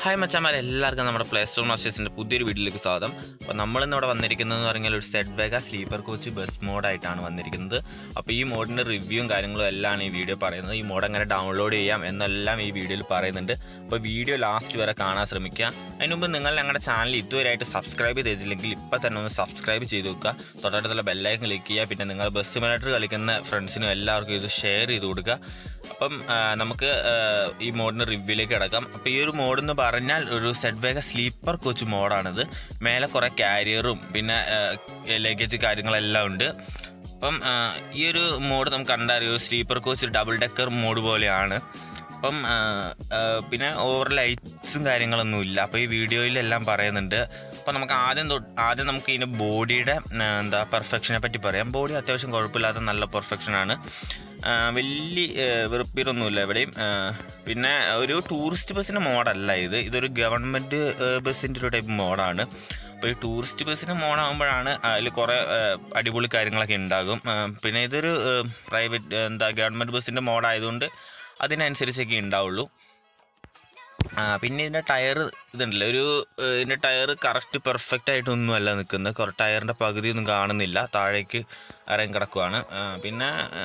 hi മച്ചാമാരെ എല്ലാവർക്കും നമ്മുടെ പ്ലേ സ്റ്റോർ മാസ്റ്റേഴ്സിൻ്റെ പുതിയൊരു വീഡിയോയിലേക്ക് സ്വാഗതം അപ്പോൾ നമ്മളിന്ന് ഇവിടെ വന്നിരിക്കുന്നത് എന്ന് പറഞ്ഞാൽ ഒരു സെറ്റ് വേഗ സ്ലീപ്പർ കോച്ച് ബസ് മോഡായിട്ടാണ് വന്നിരിക്കുന്നത് അപ്പോൾ ഈ മോഡിൻ്റെ റിവ്യൂവും കാര്യങ്ങളും എല്ലാം ഈ വീഡിയോ പറയുന്നത് ഈ മോഡ് എങ്ങനെ ഡൗൺലോഡ് ചെയ്യാം എന്നെല്ലാം ഈ വീഡിയോയിൽ പറയുന്നുണ്ട് അപ്പോൾ വീഡിയോ ലാസ്റ്റ് വരെ കാണാൻ ശ്രമിക്കുക അതിന് മുമ്പ് നിങ്ങൾ ഞങ്ങളുടെ ചാനൽ ഇതുവരെയായിട്ട് സബ്സ്ക്രൈബ് ചെയ്തില്ലെങ്കിൽ ഇപ്പോൾ തന്നെ ഒന്ന് സബ്സ്ക്രൈബ് ചെയ്ത് വെക്കുക തൊട്ടടുത്തുള്ള ബെല്ലൈക്കൻ ക്ലിക്ക് ചെയ്യുക പിന്നെ നിങ്ങൾ ബസ് സിമുലേറ്റർ കളിക്കുന്ന ഫ്രണ്ട്സിനും എല്ലാവർക്കും ഇത് ഷെയർ ചെയ്ത് കൊടുക്കുക അപ്പം ആ, നമുക്ക് ആ, ഈ മോഡിന് റിവ്യൂലേക്ക് കിടക്കാം അപ്പോൾ ഈ ഒരു മോഡ് എന്ന് പറഞ്ഞാൽ ഒരു സെറ്റ് വേഗ സ്ലീപ്പർ കോച്ച് മോഡാണിത് മേലെ കുറേ കാരിയറും പിന്നെ ലഗേജ് കാര്യങ്ങളെല്ലാം ഉണ്ട് അപ്പം ആ, ഈ ഒരു മോഡ് നമുക്ക് കണ്ടറിയാം ഒരു sleeper coach double decker mode പോലെയാണ് അപ്പം ആ, ആ, പിന്നെ ഓവർ ലൈറ്റ്സും കാര്യങ്ങളൊന്നും ഇല്ല അപ്പോൾ ഈ വീഡിയോയിലെല്ലാം പറയുന്നുണ്ട് അപ്പോൾ നമുക്ക് ആദ്യം തൊട്ട് ആദ്യം നമുക്ക് ഇതിൻ്റെ ബോഡിയുടെ എന്താ പെർഫെക്ഷനെ പറ്റി പറയാം ബോഡി അത്യാവശ്യം കുഴപ്പമില്ലാത്ത നല്ല പെർഫെക്ഷനാണ് വലിയ വെറുപ്പീരൊന്നുമില്ല എവിടെയും ആ, പിന്നെ ഒരു ടൂറിസ്റ്റ് ബസ്സിൻ്റെ മോഡല്ല ഇത് ഇതൊരു ഗവൺമെൻറ് ബസ്സിൻ്റെ ഒരു ടൈപ്പ് മോഡാണ് അപ്പോൾ ഈ ടൂറിസ്റ്റ് ബസ്സിന് മോഡാകുമ്പോഴാണ് അതിൽ കുറേ ആ, അടിപൊളി കാര്യങ്ങളൊക്കെ ഉണ്ടാകും ആ, പിന്നെ ഇതൊരു പ്രൈവറ്റ് എന്താ ഗവൺമെൻറ് ബസ്സിൻ്റെ മോഡായതുകൊണ്ട് അതിനനുസരിച്ചൊക്കെ ഉണ്ടാവുള്ളൂ ആ, പിന്നെ ഇതിൻ്റെ ടയർ ഇതുണ്ടല്ലോ ഒരു ഏഹ്, ഇതിൻ്റെ ടയർ കറക്റ്റ് പെർഫെക്റ്റ് ആയിട്ടൊന്നും അല്ല നിൽക്കുന്നത് കുറേ ടയറിൻ്റെ പകുതി ഒന്നും കാണുന്നില്ല താഴേക്ക് ഇറങ്ങി കിടക്കുവാണ് ആ, പിന്നെ ആ,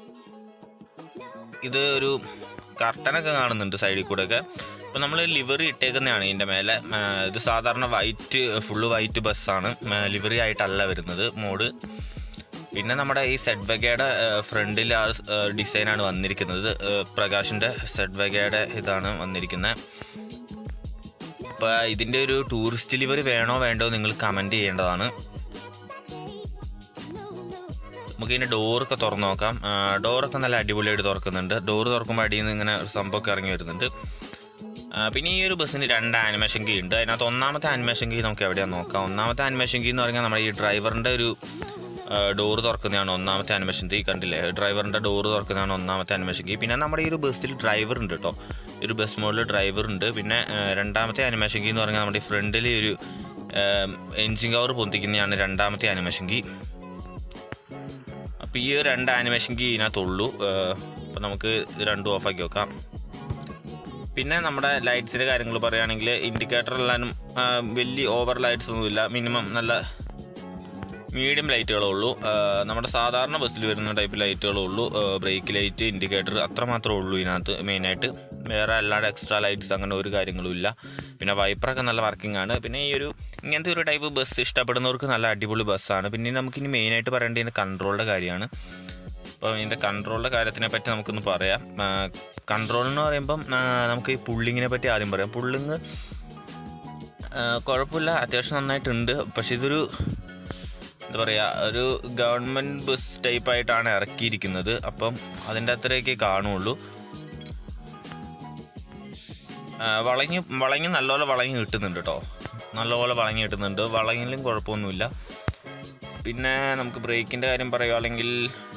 ഇത് ഒരു കർട്ടനൊക്കെ കാണുന്നുണ്ട് സൈഡിൽ കൂടെ ഒക്കെ അപ്പോൾ നമ്മൾ ലിവറി ഇട്ടേക്കുന്നതാണ് ഇതിൻ്റെ മേലെ ആ, ഇത് സാധാരണ വൈറ്റ് ഫുള്ള് വൈറ്റ് ബസ്സാണ് ലിവറി ആയിട്ടല്ല വരുന്നത് മോഡ് പിന്നെ നമ്മുടെ ഈ സെഡ് വെഗയുടെ ഫ്രണ്ടിൽ ആ ഡിസൈനാണ് വന്നിരിക്കുന്നത് ഏഹ് പ്രകാശിൻ്റെ സെഡ് വെഗയുടെ ഇതാണ് വന്നിരിക്കുന്നത് അപ്പോൾ ഇതിൻ്റെ ഒരു ടൂറിസ്റ്റ് ലിവറി വേണോ വേണ്ടോ നിങ്ങൾ കമൻറ്റ് ചെയ്യേണ്ടതാണ് നമുക്ക് ഇതിൻ്റെ ഡോറൊക്കെ തുറന്ന് നോക്കാം ആ, ഡോറൊക്കെ നല്ല അടിപൊളിയായിട്ട് തുറക്കുന്നുണ്ട് ഡോറ് തുറക്കുമ്പോൾ അടിയിൽ നിന്ന് ഇങ്ങനെ ഒരു സംഭവമൊക്കെ ഇറങ്ങി വരുന്നുണ്ട് ആ, പിന്നെ ഈ ഒരു ബസ്സിന് രണ്ട് ആനിമേഷൻ കീ ഉണ്ട് അതിനകത്ത് ഒന്നാമത്തെ ആനിമേഷൻ കീ നമുക്ക് എവിടെയാണ് നോക്കാം ഒന്നാമത്തെ ആനിമേഷൻ കീ എന്ന് പറഞ്ഞാൽ നമ്മുടെ ഈ ഡ്രൈവറിൻ്റെ ഒരു ഡോറ് തുറക്കുന്നതാണ് ഒന്നാമത്തെ ആനിമേഷൻ കീ കണ്ടില്ലേ ഡ്രൈവറിൻ്റെ ഡോറ് തുറക്കുന്നതാണ് ഒന്നാമത്തെ ആനിമേഷൻ കീ പിന്നെ നമ്മുടെ ഈ ഒരു ബസ്സിൽ ഡ്രൈവർ ഉണ്ട് കേട്ടോ ഈ ഒരു ബസ് മോഡിൽ ഡ്രൈവർ ഉണ്ട് പിന്നെ ആ, രണ്ടാമത്തെ ആനിമേഷൻ കീ എന്ന് പറഞ്ഞാൽ നമ്മുടെ ഈ ഫ്രണ്ടിൽ ഒരു എൻജിൻ കവർ പൊന്തിക്കുന്നതാണ് രണ്ടാമത്തെ ആനിമേഷൻ കീ അപ്പോൾ ഈ ഒരു രണ്ട് ആനിമേഷൻ കീ ഇതിനകത്തുള്ളൂ അപ്പോൾ നമുക്ക് ഇത് രണ്ടും ഓഫാക്കി വെക്കാം പിന്നെ നമ്മുടെ ലൈറ്റ്സിൻ്റെ കാര്യങ്ങൾ പറയുകയാണെങ്കിൽ ഇൻഡിക്കേറ്റർ എല്ലാം ആ, വലിയ ഓവർ ലൈറ്റ്സ് ഒന്നുമില്ല മിനിമം നല്ല മീഡിയം ലൈറ്റുകളേ ഉള്ളൂ ആ, നമ്മുടെ സാധാരണ ബസ്സിൽ വരുന്ന ടൈപ്പ് ലൈറ്റുകളേ ഉള്ളൂ ബ്രേക്ക് ലൈറ്റ് ഇൻഡിക്കേറ്റർ അത്ര മാത്രമേ ഉള്ളൂ ഇതിനകത്ത് മെയിനായിട്ട് വേറെ അല്ലാതെ എക്സ്ട്രാ ലൈറ്റ്സ് അങ്ങനെ ഒരു കാര്യങ്ങളും ഇല്ല പിന്നെ വൈപ്പറൊക്കെ നല്ല വർക്കിംഗ് ആണ് പിന്നെ ഈ ഒരു ഇങ്ങനത്തെ ഒരു ടൈപ്പ് ബസ് ഇഷ്ടപ്പെടുന്നവർക്ക് നല്ല അടിപൊളി ബസ്സാണ് പിന്നെ നമുക്കിനി മെയിനായിട്ട് പറയേണ്ടത് ഇതിൻ്റെ കൺട്രോളിൻ്റെ കാര്യമാണ് അപ്പോൾ ഇതിൻ്റെ കൺട്രോളിൻ്റെ കാര്യത്തിനെ പറ്റി നമുക്കൊന്ന് പറയാം കൺട്രോൾ എന്ന് പറയുമ്പം ആ, നമുക്ക് ഈ പുള്ളിങ്ങിനെ പറ്റി ആദ്യം പറയാം പുള്ളിങ് കുഴപ്പമില്ല അത്യാവശ്യം നന്നായിട്ടുണ്ട് പക്ഷെ ഇതൊരു എന്താ പറയുക ഒരു ഗവൺമെൻറ് ബസ് ടൈപ്പായിട്ടാണ് ഇറക്കിയിരിക്കുന്നത് അപ്പം അതിൻ്റെ അത്രയൊക്കെ കാണുള്ളൂ ആ, വളഞ്ഞ് വളഞ്ഞ് നല്ലപോലെ വളഞ്ഞ് കിട്ടുന്നുണ്ട് കേട്ടോ നല്ലപോലെ വളഞ്ഞ് കിട്ടുന്നുണ്ട് വളഞ്ഞിലും കുഴപ്പമൊന്നുമില്ല പിന്നെ നമുക്ക് ബ്രേക്കിൻ്റെ കാര്യം പറയുകയാണെങ്കിൽ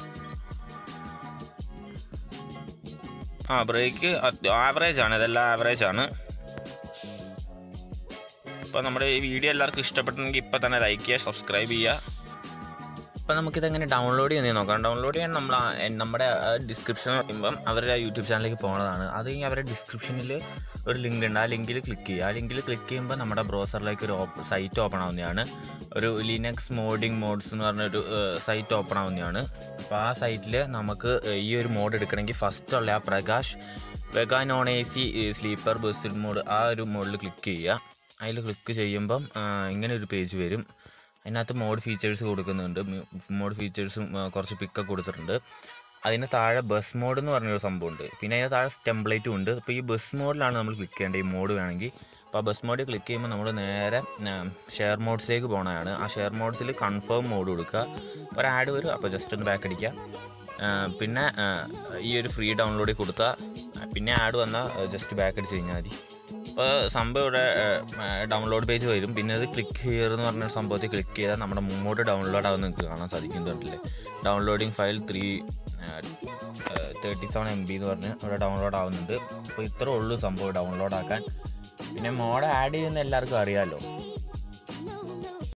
ആ ബ്രേക്ക് ആവറേജ് ആണ് ഇതെല്ലാം ആവറേജ് ആണ് അപ്പോൾ നമ്മുടെ ഈ വീഡിയോ എല്ലാവർക്കും ഇഷ്ടപ്പെട്ടെങ്കിൽ ഇപ്പോൾ തന്നെ ലൈക്ക് ചെയ്യുക സബ്സ്ക്രൈബ് ചെയ്യുക അപ്പോൾ നമുക്കിതെങ്ങനെ ഡൗൺലോഡ് ചെയ്യുന്നത് നോക്കാം ഡൗൺലോഡ് ചെയ്യാൻ നമ്മൾ ആ- എ- നമ്മുടെ ഡിസ്ക്രിപ്ഷൻ പറയുമ്പം അവരുടെ യൂട്യൂബ് ചാനലിലേക്ക് പോകുന്നതാണ് അത് കഴിഞ്ഞ് അവരുടെ ഡിസ്ക്രിപ്ഷനിൽ ഒരു ലിങ്ക് ഉണ്ട് ആ ലിങ്കിൽ ക്ലിക്ക് ചെയ്യുക ആ ലിങ്കിൽ ക്ലിക്ക് ചെയ്യുമ്പോൾ നമ്മുടെ ബ്രൗസറിലേക്ക് ഒരു സൈറ്റ് ഓപ്പൺ ആവുന്നതാണ് ഒരു ലിനക്സ് മോഡിംഗ് മോഡ്സ് എന്ന് പറഞ്ഞൊരു സൈറ്റ് ഓപ്പൺ ആവുന്നതാണ് അപ്പോൾ ആ സൈറ്റിൽ നമുക്ക് ഏഹ്, ഈ ഒരു മോഡ് എടുക്കണമെങ്കിൽ ഫസ്റ്റ് ഉള്ള ആ Prakash Vega non A C sleeper bus mode ആ ഒരു മോഡിൽ ക്ലിക്ക് ചെയ്യുക അതിൽ ക്ലിക്ക് ചെയ്യുമ്പം ആ, ഇങ്ങനെ ഒരു പേജ് വരും അതിനകത്ത് മോഡ് ഫീച്ചേഴ്സ് കൊടുക്കുന്നുണ്ട് മോഡ് ഫീച്ചേഴ്സും കുറച്ച് പിക്കൊക്കെ കൊടുത്തിട്ടുണ്ട് അതിന് താഴെ ബസ് മോഡ് എന്ന് പറഞ്ഞൊരു സംഭവമുണ്ട് പിന്നെ അതിന് താഴെ ടെംപ്ലേറ്റും ഉണ്ട് അപ്പോൾ ഈ ബസ് മോഡിലാണ് നമ്മൾ ക്ലിക്ക് ചെയ്യേണ്ടത് ഈ മോഡ് വേണമെങ്കിൽ അപ്പോൾ ആ ബസ് മോഡിൽ ക്ലിക്ക് ചെയ്യുമ്പോൾ നമ്മൾ നേരെ ഷെയർ മോഡ്സിലേക്ക് പോകണതാണ് ആ ഷെയർ മോഡ്സിൽ കൺഫേം മോഡ് കൊടുക്കുക ഒരു ആഡ് വരും അപ്പോൾ ജസ്റ്റ് ഒന്ന് ബാക്ക് അടിക്കുക ആ, പിന്നെ ആ, ഈ ഒരു ഫ്രീ ഡൗൺലോഡിൽ കൊടുത്താൽ പിന്നെ ആഡ് വന്നാൽ ജസ്റ്റ് ബാക്ക് അടിച്ച് കഴിഞ്ഞാൽ മതി അപ്പോൾ സംഭവം ഇവിടെ ഡൗൺലോഡ് പേജ് വരും പിന്നെ അത് ക്ലിക്ക് ഹിയർ എന്ന് പറഞ്ഞ സംഭവത്തിൽ ക്ലിക്ക് ചെയ്താൽ നമ്മുടെ മുമ്പോട്ട് ഡൗൺലോഡ് ആവുന്ന നിങ്ങൾക്ക് കാണാൻ സാധിക്കുന്നുണ്ടല്ലേ downloading file three thirty seven M B എന്ന് പറഞ്ഞ് ഇവിടെ ഡൗൺലോഡ് ആവുന്നുണ്ട് അപ്പോൾ ഇത്രേ ഉള്ളൂ സംഭവം ഡൗൺലോഡ് ആക്കാൻ പിന്നെ മോഡ് ആഡ് ചെയ്യുന്ന എല്ലാവർക്കും അറിയാമല്ലോ